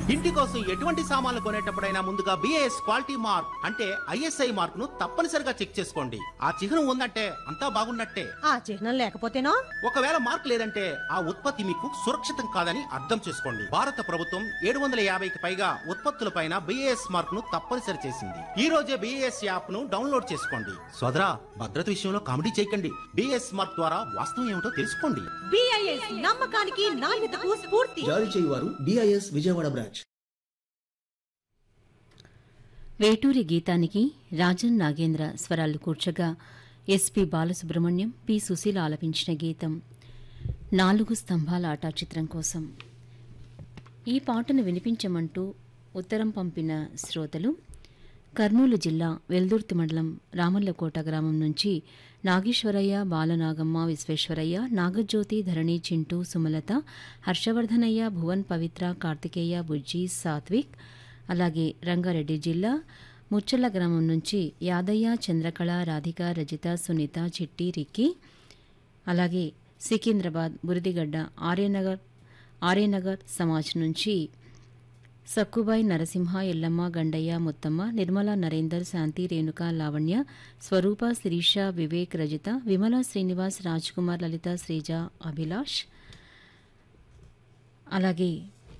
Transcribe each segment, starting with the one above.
ఇంటి కోసం ఎటువంటి సామాన్లు కొనేటప్పుడైనా ముందుగా బిఏఎస్ క్వాలిటీ మార్క్ అంటే ఐఎస్ఐ మార్క్ ను తప్పనిసరిగా చెక్ చేసుకోండి ఆ చిహ్నం ఉందంటే అంతా బాగున్నట్టే ఆ చిహ్నం లేకపోతేనో ఒకవేళ మార్క్ లేదంటే ఆ ఉత్పత్తి మీకు సురక్షితం కాదని అర్థం చేసుకోండి భారత ప్రభుత్వం ఏడు వందల యాభైకి పైగా ఉత్పత్తులపైన బిఏఎస్ మార్క్ ను తప్పనిసరి చేసింది ఈ రోజే బిఏఎస్ యాప్ ను డౌన్లోడ్ చేసుకోండి సోదరా భద్రత విషయంలో కామెడీ చేయకండి బిఏఎస్ మార్క్ ద్వారా వాస్తవం ఏమిటో తెలుసుకోండి బిఐఎస్ నమ్మకానికి నాణ్యతకు స్ఫూర్తి జారీ చేయువారు డిఐఎస్ విజయవాడ బ్రాంచ్ వేటూరి గీతానికి రాజన్ నాగేంద్ర స్వరాలు కూర్చగా ఎస్పి బాలసుబ్రహ్మణ్యం పి సుశీల ఆలపించిన గీతం నాలుగు స్తంభాల ఆట చిత్రం కోసం ఈ పాటను వినిపించమంటూ ఉత్తరం పంపిన శ్రోతలు కర్నూలు జిల్లా వెల్దుర్తి మండలం రామల్లకోట గ్రామం నుంచి నాగేశ్వరయ్య బాలనాగమ్మ విశ్వేశ్వరయ్య నాగజ్యోతి ధరణి చింటూ సుమలత హర్షవర్ధనయ్య భువన్ పవిత్ర కార్తికేయ బుజ్జి సాత్విక్ అలాగే రంగారెడ్డి జిల్లా ముచ్చర్ల గ్రామం నుంచి యాదయ్య చంద్రకళ రాధిక రజిత సునీత చిట్టి రిక్కి అలాగే సికింద్రాబాద్ బురిదిగడ్డ ఆర్యనగర్ ఆర్యనగర్ సమాజ్ నుంచి సక్కుబాయి నరసింహ ఎల్లమ్మ గండయ్య ముత్తమ్మ నిర్మల నరేందర్ శాంతి రేణుక లావణ్య స్వరూప శిరీష వివేక్ రజిత విమల శ్రీనివాస్ రాజ్ కుమార్ లలిత శ్రీజ అభిలాష్ అలాగే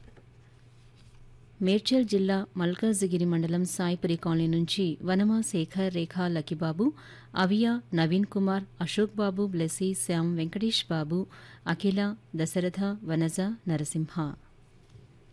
మేడ్చల్ జిల్లా మల్కాజిగిరి మండలం సాయిపురి కాలనీ నుంచి వనమా శేఖర్ రేఖా లకిబాబు అవియా నవీన్ కుమార్ అశోక్ బాబు బ్లెస్సీ శ్యామ్ వెంకటేష్ బాబు అఖిల దశరథ వనజ నరసింహ